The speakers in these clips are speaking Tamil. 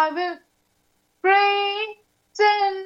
will praise and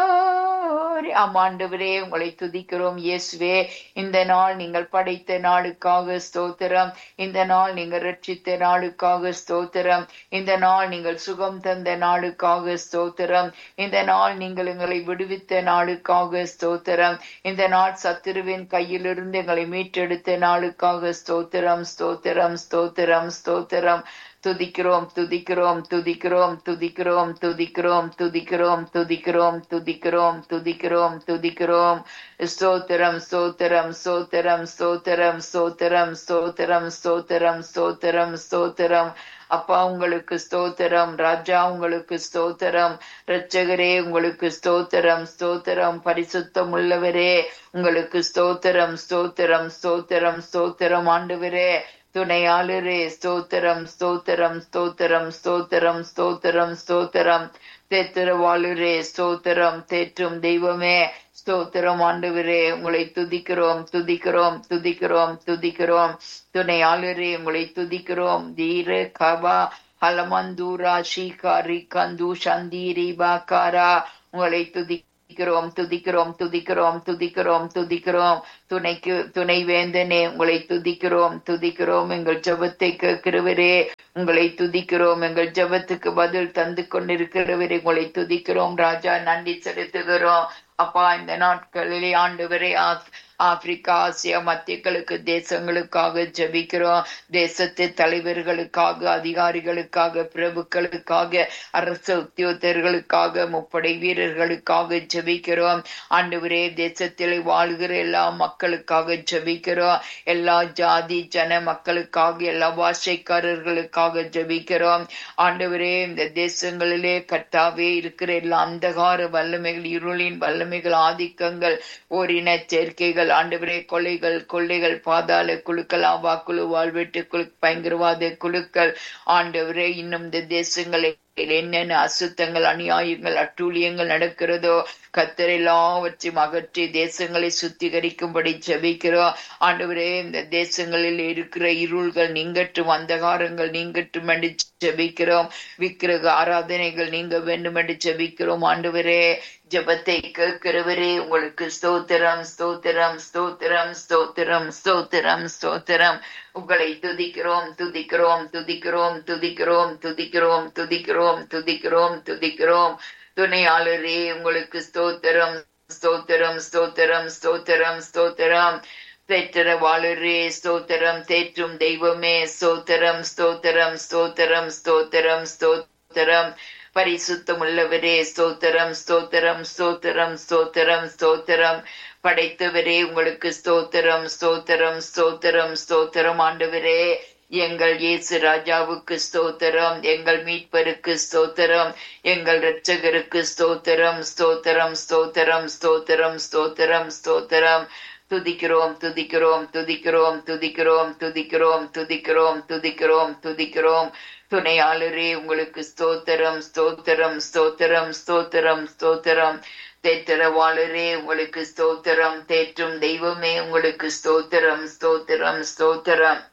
glory ஆமாண்டவரே உங்களை துதிக்கிறோம் இயேசுவே இந்த நாள் நீங்கள் படைத்த நாளுக்காக ஸ்தோத்திரம் இந்த நாள் நீங்கள் ரட்சித்த நாளுக்காக ஸ்தோத்திரம் இந்த நாள் நீங்கள் சுகம் தந்த நாளுக்காக ஸ்தோத்திரம் இந்த நாள் நீங்கள் எங்களை விடுவித்த நாளுக்காக ஸ்தோத்திரம் இந்த நாள் சத்துருவின் கையிலிருந்து எங்களை மீட்டெடுத்த நாளுக்காக ஸ்தோத்திரம் ஸ்தோத்திரம் ஸ்தோத்திரம் ஸ்தோத்திரம் துதிக்கிறோம் துதிக்கிறோம் துதிக்கிறோம் துதிக்கிறோம் துதிக்கிறோம் துதிக்கிறோம் துதிக்கிறோம் துதிக்கிறோம் துதிக்கிறோம் துதிக்கிறோம் ஸ்தோத்திரம் ஸ்தோத்திரம் ஸ்தோத்திரம் ஸ்தோத்திரம் ஸ்தோத்திரம் ஸ்தோத்திரம் ஸ்தோத்திரம் ஸ்தோத்திரம் ஸ்தோத்திரம் அப்பா உங்களுக்கு ஸ்தோத்திரம் ராஜா உங்களுக்கு ஸ்தோத்திரம் இரட்சகரே உங்களுக்கு ஸ்தோத்திரம் ஸ்தோத்திரம் பரிசுத்தம் உள்ளவரே உங்களுக்கு ஸ்தோத்திரம் ஸ்தோத்திரம் ஸ்தோத்திரம் ஸ்தோத்திரம் ஆண்டவரே துணையாளரே ஸ்தோத்திரம் ஸ்தோத்திரம் ஸ்தோத்திரம் ஸ்தோத்திரம் ஸ்தோத்திரம் ஸ்தோத்திரம் தேத்திரவாளுரே ஸ்தோத்திரம் தேற்றும் தெய்வமே ஸ்தோத்திரம் ஆண்டவரே உங்களை துதிக்கிறோம் துதிக்கிறோம் துதிக்கிறோம் துதிக்கிறோம் துணையாளரே உங்களை துதிக்கிறோம் தீர கபா ஹலமந்தூரா ஷீகாரி கந்து சந்தீரி பாக்காரா உங்களை துதி துதிக்கிறோம் துதிக்கிறோம் துதிக்கிறோம் துதிக்கிறோம் துதிக்கிறோம் துணைக்கு துணை வேந்தனே உங்களை துதிக்கிறோம் துதிக்கிறோம் எங்கள் ஜபத்தை கேட்கிறவரே உங்களை துதிக்கிறோம் எங்கள் ஜபத்துக்கு பதில் தந்து கொண்டிருக்கிறவரே உங்களை துதிக்கிறோம் ராஜா நன்றி செலுத்துகிறோம் அப்பா இந்த நாட்களிலே ஆண்டவரே ஆப்பிரிக்கா ஆசியா மத்தியங்களுக்கு தேசங்களுக்காக ஜபிக்கிறோம் தேசத்து தலைவர்களுக்காக அதிகாரிகளுக்காக பிரபுக்களுக்காக அரசு உத்தியோகத்தர்களுக்காக முப்படை வீரர்களுக்காக ஜபிக்கிறோம் ஆண்டவரே தேசத்தில் வாழ்கிற எல்லா மக்களுக்காக ஜபிக்கிறோம் எல்லா ஜாதி ஜன மக்களுக்காக எல்லா பாஷைக்காரர்களுக்காக ஜபிக்கிறோம் ஆண்டவரே இந்த தேசங்களிலே கட்டாவே இருக்கிற எல்லா அந்தகார வல்லமைகள் இருளின் வல்லமைகள் ஆதிக்கங்கள் ஓரின சேர்க்கைகள் ஆண்டவரே கொலைகள் கொள்ளைகள் பாதாள குழுக்கள் ஆவா குழு வாழ்வெட்டு குழு பயங்கரவாத குழுக்கள் ஆண்டவரே இன்னும் இந்த தேசங்களை என்னென்ன அசுத்தங்கள் அநியாயங்கள் அட்டூழியங்கள் நடக்கிறதோ கத்தர் எல்லாவற்றையும் அகற்றி தேசங்களை சுத்திகரிக்கும்படி ஜெபிக்கிறோம் ஆண்டவரே இந்த தேசங்களில் இருக்கிற இருள்கள் நீங்கட்டும் அந்தகாரங்கள் நீங்கட்டும் என்று ஜெபிக்கிறோம் விக்கிரக ஆராதனைகள் நீங்க வேண்டும் என்று ஜெபிக்கிறோம் ஆண்டவரே ஜபத்தை கேட்கிறவரே உங்களுக்கு ஸ்தோத்திரம் ஸ்தோத்திரம் ஸ்தோத்திரம் ஸ்தோத்திரம் ஸ்தோத்திரம் ஸ்தோத்திரம் உங்களை துதிக்கிறோம் துதிக்கிறோம் துதிக்கிறோம் துதிக்கிறோம் துதிக்கிறோம் துதிக்கிறோம் துதிக்கிறோம் துதிக்கிறோம் துணையாளரே உங்களுக்கு ஸ்தோத்திரம் ஸ்தோத்திரம் ஸ்தோத்திரம் ஸ்தோத்திரம் ஸ்தோத்திரம் தேற்றவாளரே ஸ்தோத்திரம் தேற்றும் தெய்வமே ஸ்தோத்திரம் ஸ்தோத்திரம் ஸ்தோத்திரம் ஸ்தோத்திரம் ஸ்தோத்திரம் பரிசுத்தம் உள்ளவரே ஸ்தோத்திரம் ஸ்தோத்திரம் ஸ்தோத்திரம் ஸ்தோத்திரம் ஸ்தோத்திரம் படைத்தவரே உங்களுக்கு ஸ்தோத்திரம் ஸ்தோத்திரம் ஸ்தோத்திரம் ஸ்தோத்திரம் ஆண்டவரே எங்கள் இயேசு ராஜாவுக்கு ஸ்தோத்திரம் எங்கள் மீட்பருக்கு ஸ்தோத்திரம் எங்கள் இரட்சகருக்கு ஸ்தோத்திரம் ஸ்தோத்திரம் ஸ்தோத்திரம் ஸ்தோத்திரம் ஸ்தோத்திரம் ஸ்தோத்திரம் துதிக்கிறோம் துதிக்கிறோம் துதிக்கிறோம் துதிக்கிறோம் துதிக்கிறோம் துதிக்கிறோம் துதிக்கிறோம் துதிக்கிறோம் துணையாளரே உங்களுக்கு ஸ்தோத்திரம் ஸ்தோத்திரம் ஸ்தோத்திரம் ஸ்தோத்திரம் ஸ்தோத்திரம் தேற்றவாளரே உங்களுக்கு ஸ்தோத்திரம் தேற்றும் தெய்வமே உங்களுக்கு ஸ்தோத்திரம் ஸ்தோத்திரம் ஸ்தோத்திரம்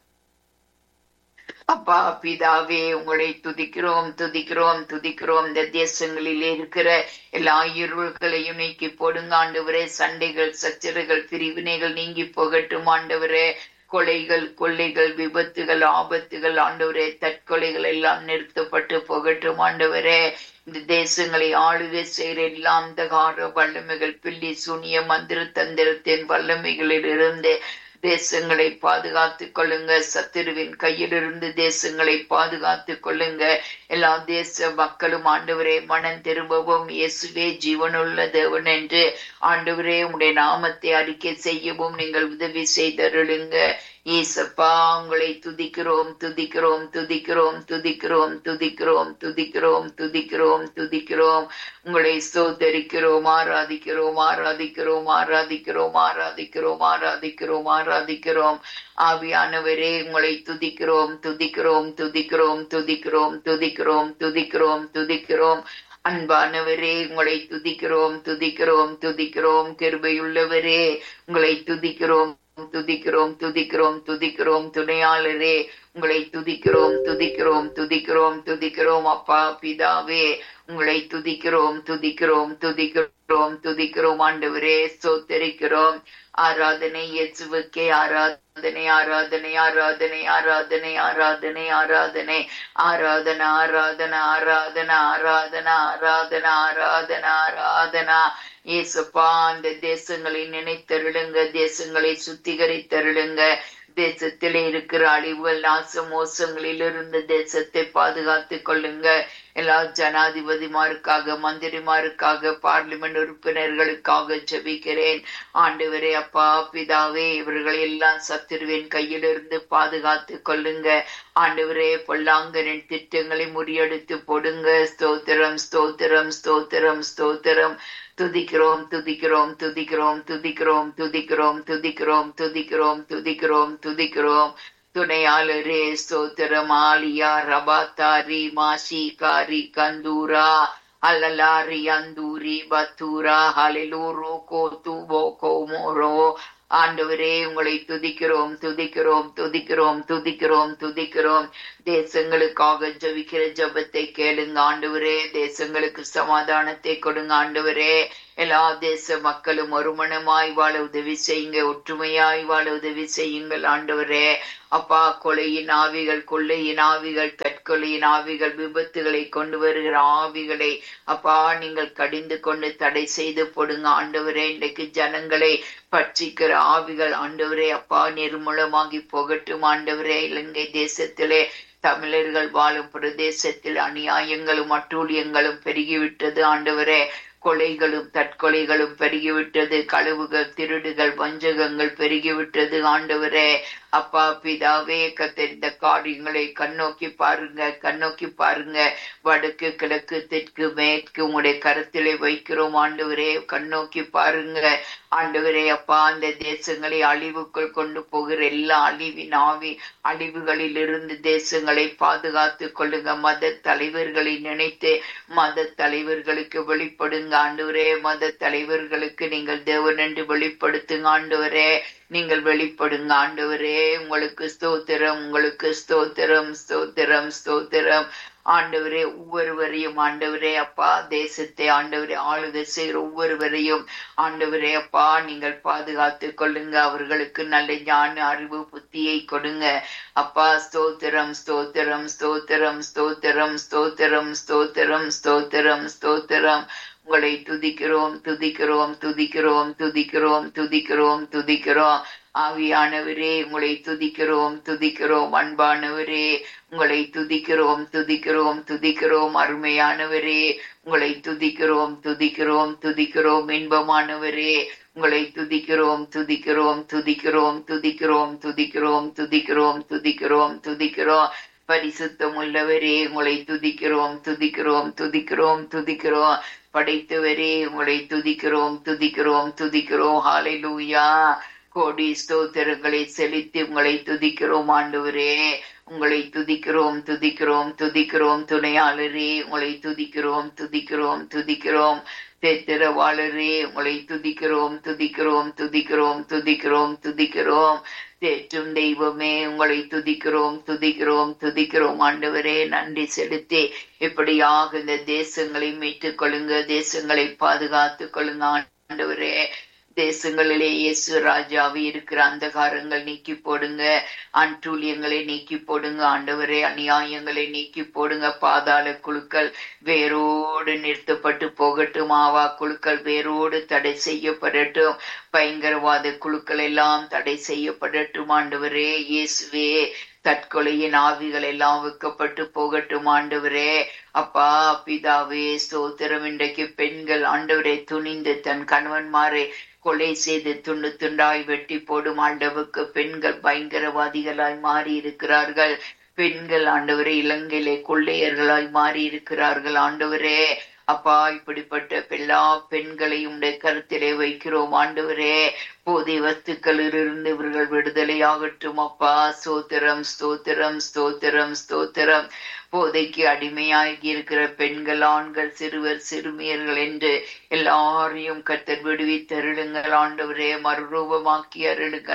அப்பா பிதாவே உங்களை துதிக்கிறோம் துதிக்கிறோம் துதிக்கிறோம் இந்த தேசங்களிலே இருக்கிற எல்லா இருள்களையும் நீக்கி போடுங்க ஆண்டவரே சண்டைகள் சச்சரவுகள் பிரிவினைகள் நீங்கி போகட்டும் ஆண்டவரே கொலைகள் கொள்ளைகள் விபத்துகள் ஆபத்துகள் ஆண்டவரே தற்கொலைகள் எல்லாம் நிறுத்தப்பட்டு போகட்டும் ஆண்டவரே இந்த தேசங்களை ஆளுகை செய்கிற எல்லா அந்தகார வல்லமைகள் பில்லி சூனிய மந்திர தந்திரத்தின் வல்லமைகளில் இருந்து தேசங்களை பாதுகாத்துக் கொள்ளுங்க சத்துருவின் கையிலிருந்து தேசங்களை பாதுகாத்துக் கொள்ளுங்க எல்லா தேச மக்களும் ஆண்டவரே மனம் திரும்பவும் இயேசுவே ஜீவனுள்ள தேவன் என்று ஆண்டவரே உடைய நாமத்தை அறிக்கை செய்யவும் நீங்கள் உதவி செய்தருளுங்க ஈசப்பா உங்களை துதிக்கிறோம் துதிக்கிறோம் துதிக்கிறோம் துதிக்கிறோம் துதிக்கிறோம் துதிக்கிறோம் துதிக்கிறோம் துதிக்கிறோம் உங்களை சோதரிக்கிறோம் ஆராதிக்கிறோம் ஆராதிக்கிறோம் ஆராதிக்கிறோம் ஆராதிக்கிறோம் ஆராதிக்கிறோம் ஆராதிக்கிறோம் ஆவியானவரே உங்களை துதிக்கிறோம் துதிக்கிறோம் துதிக்கிறோம் துதிக்கிறோம் துதிக்கிறோம் துதிக்கிறோம் துதிக்கிறோம் அன்பானவரே உங்களை துதிக்கிறோம் துதிக்கிறோம் துதிக்கிறோம் கிருபையுள்ளவரே உங்களை துதிக்கிறோம் துதிக்கிறோம் துதிக்கிறோம் துதிக்கிறோம் துணையாளரே உங்களை துதிக்கிறோம் துதிக்கிறோம் துதிக்கிறோம் துதிக்கிறோம் அப்பா பிதாவே உங்களை துதிக்கிறோம் துதிக்கிறோம் துதிக்கிறோம் துதிக்கிறோம் ஆண்டவரே சோத்தரிக்கிறோம் ஆராதனை இயேசுவுக்கே ஆராதனை ஆராதனை ஆராதனை ஆராதனை ஆராதனை ஆராதனை ஆராதனா ஆராதனா ஆராதனா ஆராதனா ஆராதனா ஆராதனா ஆராதனா இயேசுப்பா அந்த தேசங்களை நினைத்தருளுங்க தேசங்களை சுத்திகரித்தருளுங்க தேசத்திலே இருக்கிற அழிவுகள் நாச மோசங்களில் இருந்து தேசத்தை பாதுகாத்துக் கொள்ளுங்க எல்லா ஜனாதிபதிமாருக்காக மந்திரிமாருக்காக பார்லிமெண்ட் உறுப்பினர்களுக்காக ஜெபிக்கிறேன் ஆண்டவரே அப்பா பிதாவே இவர்களை எல்லாம் சத்துருவின் கையிலிருந்து பாதுகாத்து கொள்ளுங்க ஆண்டவரே பொல்லாங்கரின் திட்டங்களை முறியடித்து போடுங்க ஸ்தோத்திரம் ஸ்தோத்திரம் ஸ்தோத்திரம் ஸ்தோத்திரம் துதிக்கிறோம் துதிக்கிறோம் துதிக்கிறோம் துதிக்கிறோம் துதிக்கிறோம் துதிக்கிறோம் துதிக்கிறோம் துதிக்கிறோம் துதிக்கிறோம் துணையாளரே ஸ்தோத்திரம் ஆலியா ரபாத்தாரி மாசி காரி கந்தூரா அல்லலாரி அந்தூரி பத்தூரா ஹலிலூரோ கோ தூபோ கோமோரோ ஆண்டவரே உங்களை துதிக்கிறோம் துதிக்கிறோம் துதிக்கிறோம் துதிக்கிறோம் துதிக்கிறோம் தேசங்களுக்காக ஜபிக்கிற ஜபத்தை கேளுங்க ஆண்டவரே தேசங்களுக்கு சமாதானத்தை கொடுங்க ஆண்டவரே எல்லா தேச மக்களும் ஒருமனமாய் வாழ உதவி செய்யுங்க ஒற்றுமையாய் வாழ உதவி செய்யுங்கள் ஆண்டவரே அப்பா கொலையின் ஆவிகள் கொள்ளையின் ஆவிகள் தற்கொலையின் ஆவிகள் விபத்துகளை கொண்டு வருகிற ஆவிகளை அப்பா நீங்கள் கடிந்து கொண்டு தடை செய்து போடுங்க ஆண்டவரே இன்றைக்கு ஜனங்களை பட்சிக்கிற ஆவிகள் ஆண்டவரே அப்பா நிர்மூலமாகி போகட்டும் ஆண்டவரே இலங்கை தேசத்திலே தமிழர்கள் வாழும் பிரதேசத்தில் அநியாயங்களும் அட்டூழியங்களும் பெருகிவிட்டது ஆண்டவரே கொலைகளும் தற்கொலைகளும் பெருகிவிட்டது களவுகள் திருடுகள் வஞ்சகங்கள் பெருகிவிட்டது ஆண்டவரே அப்பா பிதாவே கத்தெரிந்த காரியங்களை கண்ணோக்கி பாருங்க கண்ணோக்கி பாருங்க வடக்கு கிழக்கு தெற்கு மேற்கு உங்களுடைய கருத்திலே வைக்கிறோம் ஆண்டவரே கண்ணோக்கி பாருங்க ஆண்டவரே அப்பா அந்த தேசங்களை அழிவுக்குள் கொண்டு போகிற எல்லா அழிவின் ஆவி அழிவுகளில் இருந்து தேசங்களை பாதுகாத்து கொள்ளுங்க மத தலைவர்களை நினைத்து மத தலைவர்களுக்கு வெளிப்படுங்க ஆண்டவரே மத தலைவர்களுக்கு நீங்கள் தேவன் என்று வெளிப்படுத்துங்க ஆண்டவரே நீங்கள் வெளிப்படுங்க ஆண்டவரே உங்களுக்கு ஸ்தோத்திரம் உங்களுக்கு ஸ்தோத்திரம் ஸ்தோத்திரம் ஸ்தோத்திரம் ஆண்டவரே ஒவ்வொருவரையும் ஆண்டவரே அப்பா தேசத்தை ஆண்டவரே ஆளுகை செய்கிற ஒவ்வொருவரையும் ஆண்டவரே அப்பா நீங்கள் பாதுகாத்து கொள்ளுங்க அவர்களுக்கு நல்ல ஞான அறிவு புத்தியை கொடுங்க அப்பா ஸ்தோத்திரம் ஸ்தோத்திரம் ஸ்தோத்திரம் ஸ்தோத்திரம் ஸ்தோத்திரம் ஸ்தோத்திரம் ஸ்தோத்திரம் ஸ்தோத்திரம் உங்களை துதிக்கிறோம் துதிக்கிறோம் துதிக்கிறோம் துதிக்கிறோம் துதிக்கிறோம் துதிக்கிறோம் ஆவியானவரே உங்களை துதிக்கிறோம் துதிக்கிறோம் அன்பானவரே உங்களை துதிக்கிறோம் துதிக்கிறோம் துதிக்கிறோம் அருமையானவரே உங்களை துதிக்கிறோம் துதிக்கிறோம் துதிக்கிறோம் இன்பமானவரே உங்களை துதிக்கிறோம் துதிக்கிறோம் துதிக்கிறோம் துதிக்கிறோம் துதிக்கிறோம் துதிக்கிறோம் துதிக்கிறோம் துதிக்கிறோம் பரிசுத்தம் உள்ளவரே உங்களை துதிக்கிறோம் துதிக்கிறோம் துதிக்கிறோம் துதிக்கிறோம் படைத்தவரே உங்களை துதிக்கிறோம் துதிக்கிறோம் துதிக்கிறோம் ஹalleluya கோடி ஸ்தோத்திரங்களை செலுத்தி உங்களை துதிக்கிறோம் ஆண்டவரே உங்களை துதிக்கிறோம் துதிக்கிறோம் துதிக்கிறோம் துணையாளரே உங்களை துதிக்கிறோம் துதிக்கிறோம் துதிக்கிறோம் தேத்திரவாளரே உங்களை துதிக்கிறோம் துதிக்கிறோம் துதிக்கிறோம் துதிக்கிறோம் துதிக்கிறோம் தேற்றும் தெய்வமே உங்களை துதிக்கிறோம் துதிக்கிறோம் துதிக்கிறோம் ஆண்டவரே நன்றி செலுத்தி இப்படியாக இந்த தேசங்களை மீட்டுக் கொள்ளுங்க தேசங்களை பாதுகாத்துக் கொள்ளுங்க ஆண்டவரே தேசங்களிலே இயேசு ராஜாவே இருக்கிற அந்தகாரங்கள் நீக்கி போடுங்க அன்டூலியங்களை நீக்கி போடுங்க ஆண்டவரே அநியாயங்களை நீக்கி போடுங்க பாதாள குழுக்கள் வேரோடு நிறுத்தப்பட்டு போகட்டும் ஆவா குழுக்கள் வேரோடு தடை செய்யப்படட்டும் பயங்கரவாத குழுக்கள் எல்லாம் தடை செய்யப்படட்டும் ஆண்டவரே இயேசுவே தற்கொலையின் ஆவிகள் எல்லாம் வைக்கப்பட்டு போகட்டும் ஆண்டவரே அப்பா பிதாவே ஸ்தோத்திரம் இன்றைக்கு பெண்கள் ஆண்டவரை துணிந்து தன் கணவன்மாரை கொலை செய்து துண்டு துண்டாய் வெட்டி போடும் ஆண்டவுக்கு பெண்கள் பயங்கரவாதிகளாய் மாறி இருக்கிறார்கள் பெண்கள் ஆண்டவரே இலங்கையிலே கொள்ளையர்களாய் மாறி இருக்கிறார்கள் ஆண்டவரே அப்பா இப்படிப்பட்ட எல்லா பெண்களையும் உடைய கருத்திலே வைக்கிறோம் ஆண்டவரே போதை வஸ்துக்களிலிருந்து இவர்கள் விடுதலையாகட்டும் அப்பா ஸ்தோத்திரம் ஸ்தோத்திரம் ஸ்தோத்திரம் ஸ்தோத்திரம் போதைக்கு அடிமையாகி இருக்கிற பெண்கள் ஆண்கள் சிறுவர் சிறுமியர்கள் என்று எல்லாரையும் கத்தர் விடுவித்தருளுங்கள் ஆண்டவரே மறுரூபமாக்கி அருளுங்கள்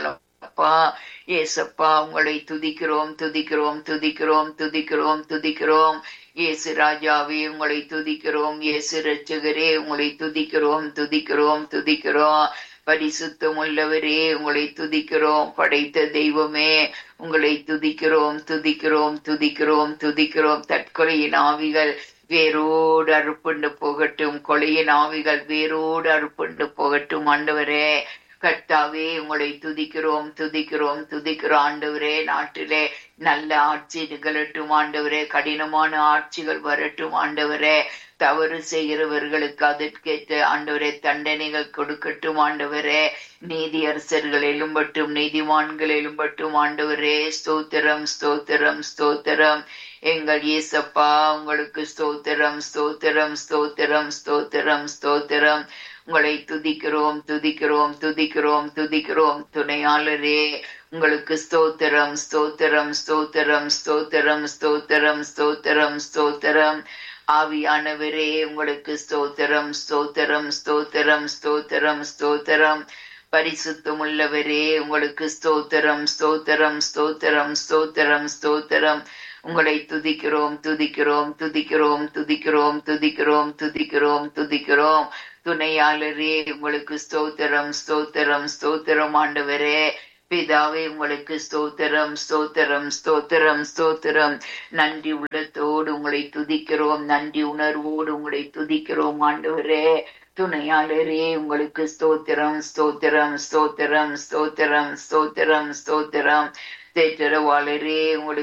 அப்பா ஏசப்பா உங்களை துதிக்கிறோம் துதிக்கிறோம் துதிக்கிறோம் துதிக்கிறோம் துதிக்கிறோம் இயேசு ராஜாவே உங்களை துதிக்கிறோம் இயேசு ரட்சகரே உங்களை துதிக்கிறோம் துதிக்கிறோம் துதிக்கிறோம் பரிசுத்தம் உள்ளவரே உங்களை துதிக்கிறோம் படைத்த தெய்வமே உங்களை துதிக்கிறோம் துதிக்கிறோம் துதிக்கிறோம் துதிக்கிறோம் தற்கொலையின் ஆவிகள் வேரோடு அறுப்புண்டு போகட்டும் கொலையின் ஆவிகள் வேரோடு அறுப்புண்டு போகட்டும் ஆண்டவரே கர்த்தாவே உங்களை துதிக்கிறோம் துதிக்கிறோம் துதிக்கிறோம் ஆண்டவரே நாட்டிலே நல்ல ஆட்சி நிகழட்டும் ஆண்டவரே கடினமான ஆட்சிகள் வரட்டும் ஆண்டவரே தவறு செய்கிறவர்களுக்கு அதற்கேற்ற ஆண்டவரே தண்டனைகள் கொடுக்கட்டும் ஆண்டவரே நீதி அரசர்கள் எழும்பட்டும் நீதிமான்கள் எழும்பட்டும் ஆண்டவரே ஸ்தோத்திரம் ஸ்தோத்திரம் ஸ்தோத்திரம் எங்கள் இயேசப்பா உங்களுக்கு ஸ்தோத்திரம் ஸ்தோத்திரம் ஸ்தோத்திரம் ஸ்தோத்திரம் ஸ்தோத்திரம் உங்களை துதிக்கிறோம் துதிக்கிறோம் துதிக்கிறோம் துதிக்கிறோம் துணையாளரே உங்களுக்கு ஸ்தோத்திரம் ஸ்தோத்திரம் ஸ்தோத்திரம் ஸ்தோத்திரம் ஸ்தோத்திரம் ஸ்தோத்திரம் ஸ்தோத்திரம் ஆவியானவரே உங்களுக்கு ஸ்தோத்திரம் ஸ்தோத்திரம் ஸ்தோத்திரம் ஸ்தோத்திரம் ஸ்தோத்திரம் பரிசுத்தமுள்ளவரே உங்களுக்கு ஸ்தோத்திரம் ஸ்தோத்திரம் ஸ்தோத்திரம் ஸ்தோத்திரம் ஸ்தோத்திரம் உங்களை துதிக்கிறோம் துதிக்கிறோம் துதிக்கிறோம் துதிக்கிறோம் துதிக்கிறோம் துதிக்கிறோம் துதிக்கிறோம் துணையாளரே உங்களுக்கு ஸ்தோத்திரம் ஸ்தோத்திரம் ஸ்தோத்திரம் ஆண்டவரே பிதாவே உங்களுக்கு ஸ்தோத்திரம் ஸ்தோத்திரம் ஸ்தோத்திரம் ஸ்தோத்திரம் நன்றி உள்ளத்தோடு உங்களை துதிக்கிறோம் நன்றி உணர்வோடு உங்களை துதிக்கிறோம் ஆண்டவரே துணையாளரே உங்களுக்கு ஸ்தோத்திரம் ஸ்தோத்திரம் ஸ்தோத்திரம் ஸ்தோத்திரம் ஸ்தோத்திரம் ஸ்தோத்திரம் தேற்றரவாளரே உங்களுக்கு